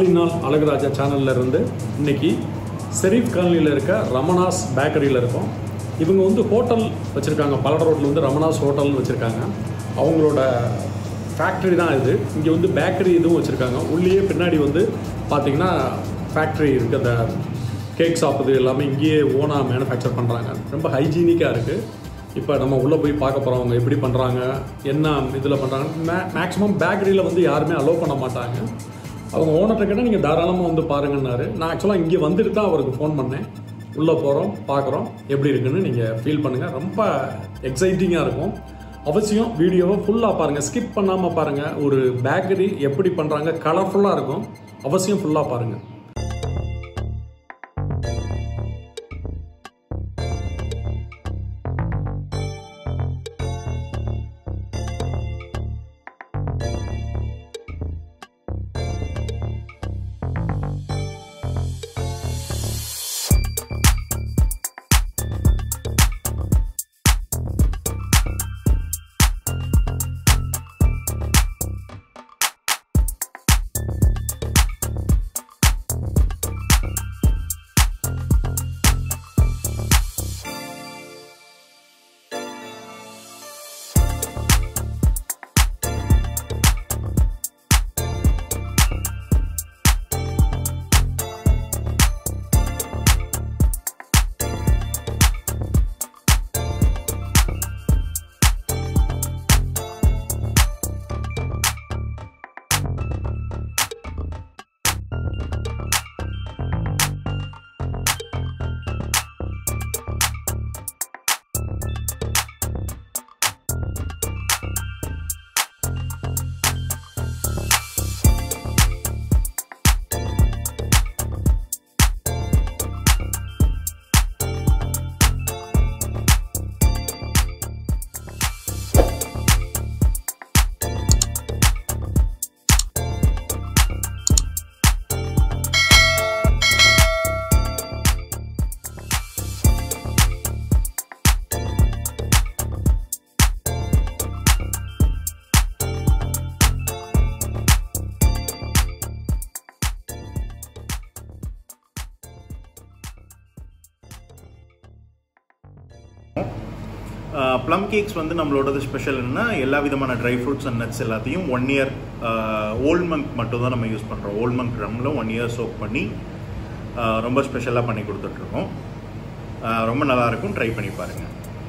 நாள் அழகுராஜா சேனல்ல இருந்து இன்னைக்கு செரீப் காலனியில் இருக்க ரமணாஸ் பேக்கரியில் இருக்கோம் இவங்க வந்து ஹோட்டல் வச்சுருக்காங்க பல்லட ரோட்டில் வந்து ரமணாஸ் ஹோட்டல்னு வச்சுருக்காங்க அவங்களோட ஃபேக்ட்ரி தான் இது இங்கே வந்து பேக்கரி இதுவும் வச்சுருக்காங்க உள்ளேயே பின்னாடி வந்து பார்த்தீங்கன்னா ஃபேக்ட்ரி இருக்குது அந்த கேக் சாப்பிடுது எல்லாமே இங்கேயே ஓனாக மேனுஃபேக்சர் பண்ணுறாங்க ரொம்ப ஹைஜீனிக்காக இருக்குது இப்போ நம்ம உள்ளே போய் பார்க்க போகிறோம் அவங்க எப்படி பண்ணுறாங்க என்ன இதில் பண்ணுறாங்க மே மேக்ஸிமம் பேக்கரியில் வந்து யாருமே அலோவ் பண்ண மாட்டாங்க அவங்க ஓனர்கிட்ட கேட்டால் நீங்கள் தாராளமாக வந்து பாருங்கன்னாரு நான் ஆக்சுவலாக இங்கே வந்துட்டு தான் அவருக்கு ஃபோன் பண்ணேன் உள்ளே போகிறோம் பார்க்குறோம் எப்படி இருக்குன்னு நீங்கள் ஃபீல் பண்ணுங்கள் ரொம்ப எக்ஸைட்டிங்காக இருக்கும் அவசியம் வீடியோவை ஃபுல்லாக பாருங்கள் ஸ்கிப் பண்ணாமல் பாருங்கள் ஒரு பேக்கரி எப்படி பண்ணுறாங்க கலர்ஃபுல்லாக இருக்கும் அவசியம் ஃபுல்லாக பாருங்கள் ப்ளம் கேக்ஸ் வந்து நம்மளோடது ஸ்பெஷல் என்னன்னா எல்லா விதமான ட்ரை ஃப்ரூட்ஸ் அண்ட் நட்ஸ் எல்லாத்தையும் ஒன் இயர் ஓல்ட் மங்க் மட்டும் தான் நம்ம யூஸ் பண்ணுறோம் ஓல்ட் மங்க் ட்ரம்மில் ஒன் இயர் சோக் பண்ணி ஆஹ் ரொம்ப ஸ்பெஷலாக பண்ணி கொடுத்துட்ருக்கோம் ஆஹ் ரொம்ப நல்லாயிருக்கும் ட்ரை பண்ணி பாருங்கள்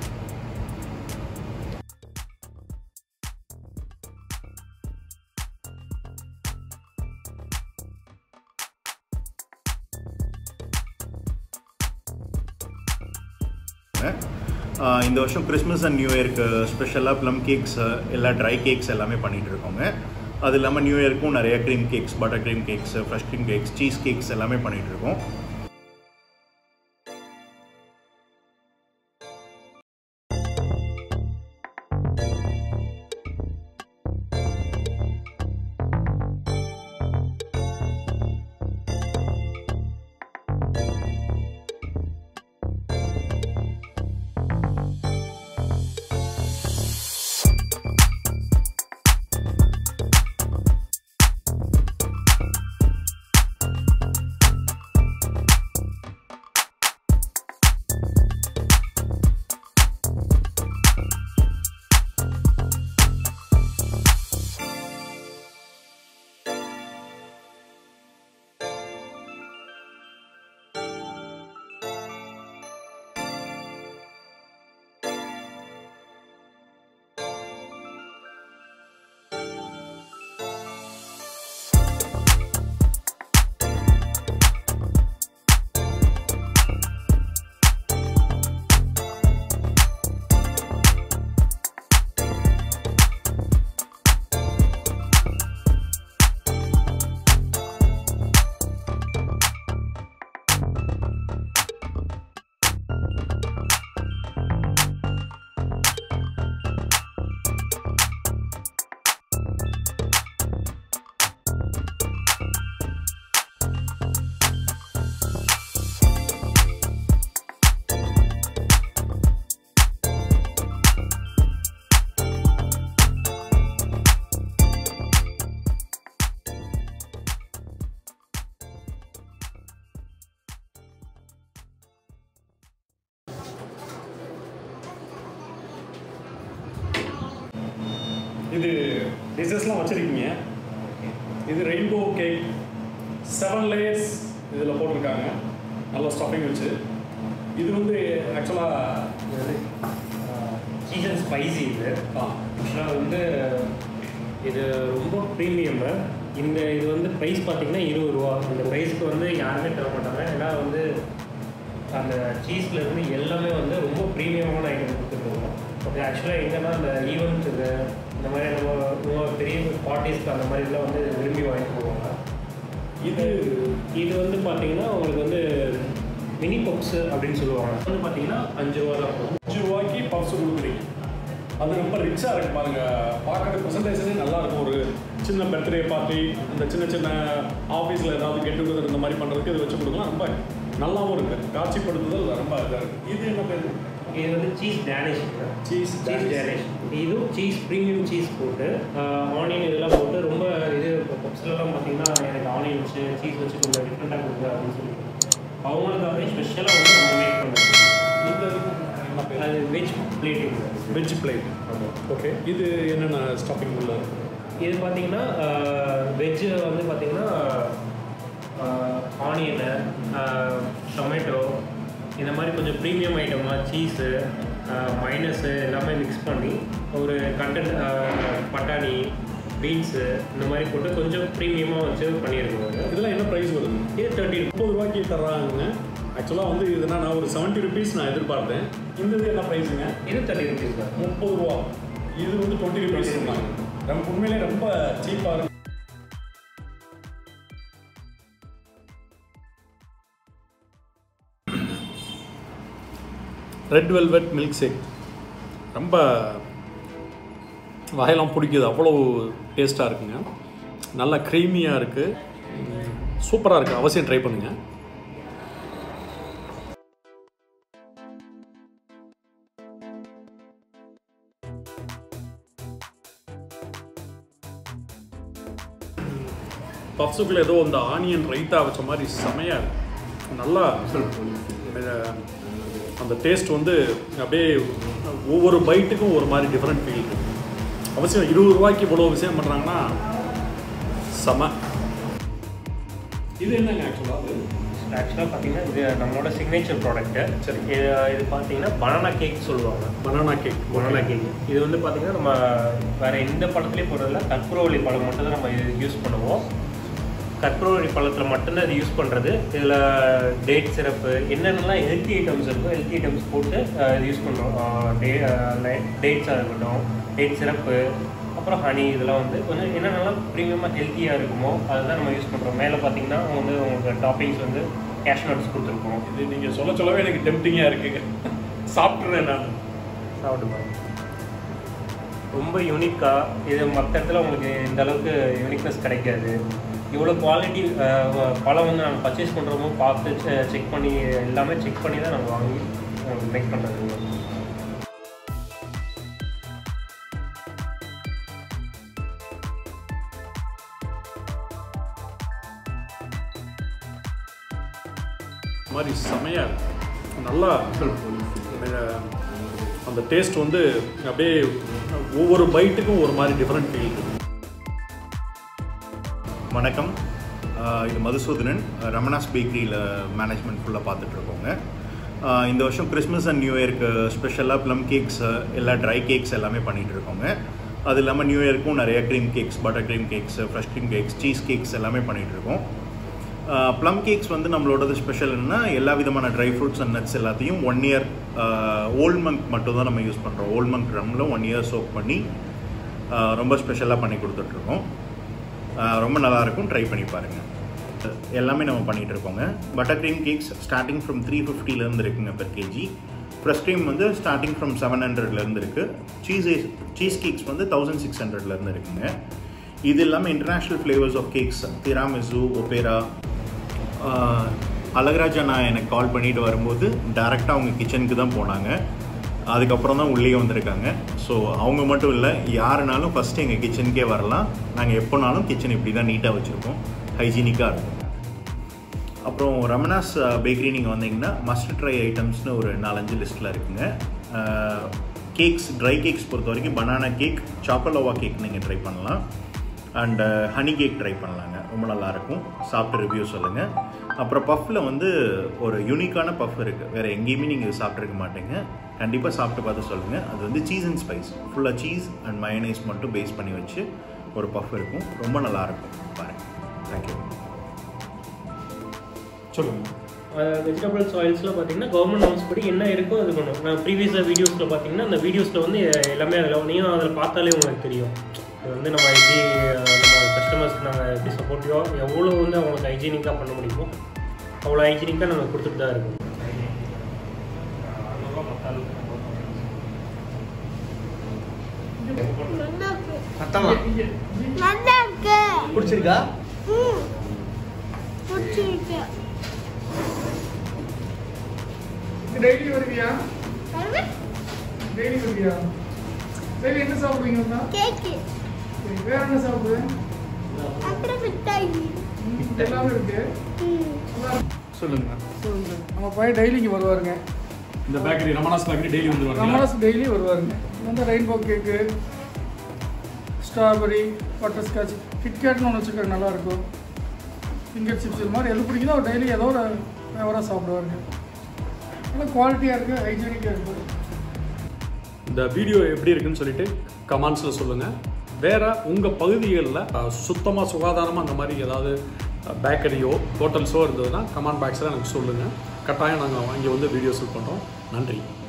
ஆஹ் இந்த வருஷம் கிறிஸ்மஸ் அண்ட் நியூ இயர்க்கு ஸ்பெஷலாக ப்ளம் கேக்ஸ் எல்லா ட்ரை கேக்ஸ் எல்லாமே பண்ணிட்டு இருக்கோங்க அது இல்லாமல் நியூ இயர்க்கும் நிறைய cream cakes butter cream cakes fresh cream cakes cheese cakes எல்லாமே பண்ணிட்டு இருக்கோம் இது டிஷஸ்லாம் வச்சுருக்கீங்க இது ரெயின்போ கேக் செவன் லேயர்ஸ் இதில் போட்டிருக்காங்க நல்ல ஸ்டஃபிங் வச்சு இது வந்து ஆக்சுவலாக சீஸ் அண்ட் ஸ்பைசி இது ஆ ஆக்சுவலாக வந்து இது ரொம்ப ப்ரீமியமு இந்த இது வந்து ப்ரைஸ் பார்த்தீங்கன்னா இருபது ரூபா இந்த ப்ரைஸ்க்கு வந்து யாருமே தர மாட்டாங்க ஏன்னா வந்து அந்த சீஸில் இருந்து எல்லாமே வந்து ரொம்ப ப்ரீமியமான ஐட்டம் கொடுத்துருக்கோம் அது ஆக்சுவலாக எங்கன்னா அந்த ஈவெண்ட்ஸுக்கு இந்த மாதிரி நம்ம ரொம்ப பெரிய பார்ட்டிஸ்க்கு அந்த மாதிரிலாம் வந்து விரும்பி வாங்கிட்டு போவாங்க இது இது வந்து பார்த்தீங்கன்னா உங்களுக்கு வந்து மினி பப்ஸ் அப்படின்னு சொல்லுவாங்க அது வந்து பார்த்தீங்கன்னா அஞ்சு ரூபா தான் வரும் அஞ்சு ரூபாய்க்கு பப்ஸ் கொடுக்குறீங்க அது ரொம்ப ரிச்சாக இருக்கு பாருங்க பார்க்குற ப்ரெசன்டேஷனே நல்லா இருக்கும் ஒரு சின்ன பர்த்டே பார்ட்டி அந்த சின்ன சின்ன ஆஃபீஸில் ஏதாவது கெட் டுகெதர் இந்த மாதிரி பண்ணுறதுக்கு இது வச்சு கொடுக்கலாம் ரொம்ப நல்லாவும் இருக்கு காட்சிப்படுத்துதல் ரொம்ப இதாக இருக்கு இது என்ன பேர் இது வந்து cheese Danish cheese cheese Danish இதுவும் சீஸ் ப்ரீமியம் சீஸ் போட்டு ஆனியன் இதெல்லாம் போட்டு ரொம்ப இது பப்ஸ்லலாம் பார்த்தீங்கன்னா எனக்கு ஆனியன் வச்சு சீஸ் வச்சு கொஞ்சம் டிஃப்ரெண்ட்டாக கொடுங்க அப்படின்னு சொல்லி அவங்களுக்காகவே ஸ்பெஷலாக வந்து நம்ம மேக் பண்ணுறது இந்த என்ன பேர் அது veg plating veg plate okay இது என்னென்ன ஸ்டஃபிங் உள்ள இருக்கு இது பார்த்தீங்கன்னா வெஜ்ஜு வந்து பார்த்தீங்கன்னா ஆனியனு டொமேட்டோ இந்த மாதிரி கொஞ்சம் ப்ரீமியம் ஐட்டமாக சீஸு மைனஸு எல்லாமே மிக்ஸ் பண்ணி ஒரு கண்டென்ட் பட்டாணி பீன்ஸு இந்த மாதிரி போட்டு கொஞ்சம் ப்ரீமியமாக வச்சு பண்ணியிருக்கோம் இதெல்லாம் என்ன ப்ரைஸ் வருது இது தேர்ட்டி முப்பது ரூபாய்க்கு தர்றாங்க ஆக்சுவலாக வந்து இதுனா நான் ஒரு செவன்ட்டி ருபீஸ் நான் எதிர்பார்த்தேன் இந்த இது என்ன ப்ரைஸுங்க இது தேர்ட்டி ருபீஸ் தான் முப்பது ரூபா இது வந்து டுவெண்ட்டி ருபீஸ் சொன்னாங்க ரொம்ப உண்மையிலே ரொம்ப சீப்பாக இருக்கு ரெட் வெல்வெட் மில்க் ஷேக் ரொம்ப வாயெல்லாம் பிடிக்குது அவ்வளோ டேஸ்ட்டாக இருக்குங்க நல்லா க்ரீமியாக இருக்குது சூப்பராக இருக்குது அவசியம் ட்ரை பண்ணுங்கள் பப்ஸுக்குள்ள ஏதோ இந்த ஆனியன் ரைத்தா வச்ச மாதிரி செமையாக இருக்கு நல்லா அஹ், அந்த டேஸ்ட் வந்து அப்படியே ஒவ்வொரு பைட்டுக்கும் ஒரு மாதிரி டிஃப்ரெண்ட் ஃபீல் இருக்கு அவசியம் இருபது ரூபாய்க்கு இவ்வளோ விஷயம் பண்ணுறாங்கன்னா செம இது என்னங்க ஆக்சுவலாக ஆக்சுவலாக பார்த்தீங்கன்னா இது நம்மளோட சிக்னேச்சர் ப்ராடக்ட்டு சரி. இது இது பார்த்தீங்கன்னா பனானா கேக் சொல்லுவாங்க பனானா கேக் பனானா கேக் இது வந்து பார்த்தீங்கன்னா நம்ம வேற எந்த பழத்துலேயும் போடுறதில்ல கற்பூரவள்ளி பழம் மட்டும் தான் நம்ம யூஸ் பண்ணுவோம் கற்பூரவள்ளி பழத்தில் மட்டும்தான் இது யூஸ் பண்ணுறது இதில் டேட் சிரப்பு என்னென்னலாம் ஹெல்த்தி ஐட்டம்ஸ் இருக்கோ ஹெல்த்தி ஐட்டம்ஸ் போட்டு அஹ், இது யூஸ் பண்ணுறோம் டே டேட்ஸாக இருக்கட்டும் டேட் சிரப்பு அப்புறம் ஹனி இதெல்லாம் வந்து கொஞ்சம் என்னென்னலாம் ப்ரீமியமாக ஹெல்த்தியாக இருக்குமோ அதெல்லாம் நம்ம யூஸ் பண்ணுறோம் மேலே பார்த்தீங்கன்னா வந்து உங்களுக்கு டாப்பிங்ஸ் வந்து கேஷ் நட்ஸ் கொடுத்துருக்கோம் இது நீங்கள் சொல்ல சொல்லவே எனக்கு டெம்டிங்காக இருக்குங்க சாப்பிட்றேன் நான் சாப்பிட்டு பாருங்க ரொம்ப யூனிக்காக இது மற்ற இடத்துல உங்களுக்கு இந்த அளவுக்கு யூனிக்னஸ் கிடைக்காது இவ்வளோ குவாலிட்டி பழம் வந்து நாங்கள் பர்ச்சேஸ் பண்ணுறோமோ பார்த்து செக் பண்ணி எல்லாமே செக் பண்ணி தான் நாங்கள் வாங்கி உங்களுக்கு மேக் பண்ணுறது இந்த மாதிரி செமையாக இருக்கு நல்லா அஹ், அந்த டேஸ்ட் வந்து அப்படியே ஒவ்வொரு பைட்டுக்கும் ஒரு மாதிரி டிஃப்ரெண்ட் ஃபீல் இருக்கு வணக்கம் ஆஹ் இது மதுசூதனன் ரமணாஸ் பேக்கரியில் மேனேஜ்மெண்ட் ஃபுல்லாக பார்த்துட்ருக்கோங்க இந்த வருஷம் கிறிஸ்மஸ் அண்ட் நியூ இயர்க்கு ஸ்பெஷலாக ப்ளம் கேக்ஸ் எல்லா ட்ரை கேக்ஸ் எல்லாமே பண்ணிகிட்டு இருக்கோங்க அது இல்லாமல் நியூ இயர்க்கும் நிறைய cream cakes butter cream cakes fresh cream cakes cheese cakes எல்லாமே பண்ணிகிட்டு இருக்கோம் ப்ளம் கேக்ஸ் வந்து நம்மளோடது ஸ்பெஷல் என்னன்னா எல்லா விதமான ட்ரை ஃப்ரூட்ஸ் அண்ட் நட்ஸ் எல்லாத்தையும் ஒன் இயர் ஓல்ட் மங்க் மட்டும் தான் நம்ம யூஸ் பண்ணுறோம் ஓல்ட் மங்க் ட்ரம்மில் ஒன் இயர் சோக் பண்ணி ஆஹ் ரொம்ப ஸ்பெஷலாக பண்ணி கொடுத்துட்ருக்கோம் ஆஹ் ரொம்ப நல்லா இருக்கும் ட்ரை பண்ணி பாருங்க எல்லாமே நம்ம பண்ணிட்டு இருக்கோங்க butter cream cakes starting from three ஃபிஃப்டிலேருந்து இருக்குங்க பெர் கேஜி ஃப்ரெஷ் க்ரீம் வந்து ஸ்டார்டிங் ஃப்ரம் செவன் ஹண்ட்ரட்லேருந்து இருக்குது சீஸ் சீஸ் கேக்ஸ் வந்து தௌசண்ட் சிக்ஸ் ஹண்ட்ரட்லேருந்து இருக்குங்க இது இல்லாமல் international flavours of cakes tiramisu opera Azhagaraja நான் எனக்கு கால் பண்ணிட்டு வரும்போது டேரெக்டாக அவங்க கிச்சனுக்கு தான் போனாங்க அதுக்கப்புறம் தான் உள்ளே வந்திருக்காங்க ஸோ அவங்க மட்டும் இல்லை யாருனாலும் ஃபஸ்ட்டு எங்கள் கிச்சனுக்கே வரலாம் நாங்கள் எப்போனாலும் கிச்சன் இப்படி தான் நீட்டாக வச்சுருக்கோம் ஹைஜீனிக்காக இருக்கும் அப்புறம் ரமணாஸ் பேக்கரி நீங்கள் வந்தீங்கன்னா மஸ்ட் ட்ரை ஐட்டம்ஸ்னு ஒரு நாலஞ்சு லிஸ்ட்டில் இருக்குங்க கேக்ஸ் ட்ரை கேக்ஸ் பொறுத்த வரைக்கும் பனானா கேக் சாக்கோலோவா கேக் நீங்கள் ட்ரை பண்ணலாம் அண்ட் ஹனி கேக் ட்ரை பண்ணலாங்க ரொம்ப நல்லாயிருக்கும் சாப்பிட்டு ரிவ்யூ சொல்லுங்கள் அப்புறம் பஃப்பில் வந்து ஒரு யூனிக்கான பஃப் இருக்குது வேறு எங்கேயுமே நீங்கள் இது சாப்பிட்ருக்க மாட்டீங்க கண்டிப்பாக சாப்பிட்டு பார்த்து சொல்லுங்கள் அது வந்து சீஸ் அண்ட் ஸ்பைஸ் ஃபுல்லாக சீஸ் அண்ட் மயனைஸ் மட்டும் பேஸ் பண்ணி வச்சு ஒரு பஃப் இருக்கும் ரொம்ப நல்லாயிருக்கும் பாருங்கள் தேங்க்யூ சொல்லுங்கள் வெஜிடபிள்ஸ் ஆயில்ஸில் பார்த்தீங்கன்னா கவர்மெண்ட் நார்ம்ஸ் படி என்ன இருக்கோ அது பண்ணும் நான் ப்ரீவியஸாக வீடியோஸில் பார்த்தீங்கன்னா அந்த வீடியோஸில் வந்து எல்லாமே அதில் நீயும் அதில் பார்த்தாலே உங்களுக்கு தெரியும் இது வந்து நம்ம எப்படி அஹ், நம்ம கஸ்டமர்ஸ்க்கு நாங்கள் எப்படி சப்போர்ட்டிவாக எவ்வளோ வந்து அவங்களுக்கு ஹைஜீனிக்காக பண்ண முடியுமோ அவ்வளோ ஹைஜீனிக்காக நாங்கள் கொடுத்துட்டு தான் இருக்கோம் சத்தமா நல்லா இருக்கு பிடிச்சிருக்கா ம் பிடிச்சிருக்கு டெய்லி வருவியா அது டெய்லி வருவியா டெய்லி என்ன சாப்பிடுவீங்க அண்ணா? கேக்கு சரி, வேற என்ன சாப்பிடுவேன் அப்புறம் மிட்டாய் எல்லாமே இருக்கு ம் சொல்லுங்க சொல்லுங்க நம்ம பையன் டெய்லி இங்கே வருவாருங்க இந்த பேக்கரி ரமணாஸ் பேக்கரி டெய்லி வந்து வரீங்களா ரமணாஸ் டெய்லி வருவாருங்க இது வந்து ரெயின்போ கேக்கு ஸ்ட்ராபெரி பட்டர்ஸ்காட்ச் கிட்கேட்னு ஒன்று வச்சுருக்காங்க நல்லாயிருக்கும் ஃபிங்கர் சிப்ஸ் இது மாதிரி எது பிடிக்குதோ அவர் டெய்லி ஏதோ ஒரு ஃபேவராக சாப்பிடுவாருங்க நல்லா குவாலிட்டியாக இருக்குது ஹைஜீனிக்காக இருக்குது இந்த வீடியோ எப்படி இருக்குன்னு சொல்லிட்டு கமெண்ட்ஸில் சொல்லுங்கள் வேற உங்கள் பகுதிகளில் சுத்தமாக சுகாதாரமாக அந்த மாதிரி ஏதாவது பேக்கரியோ ஹோட்டல்ஸோ இருந்ததுன்னா கமெண்ட் பாக்ஸில் எனக்கு சொல்லுங்கள் கட்டாயம் நாங்கள் வாங்கி வந்து வீடியோ ஷூட் பண்ணுறோம் நன்றி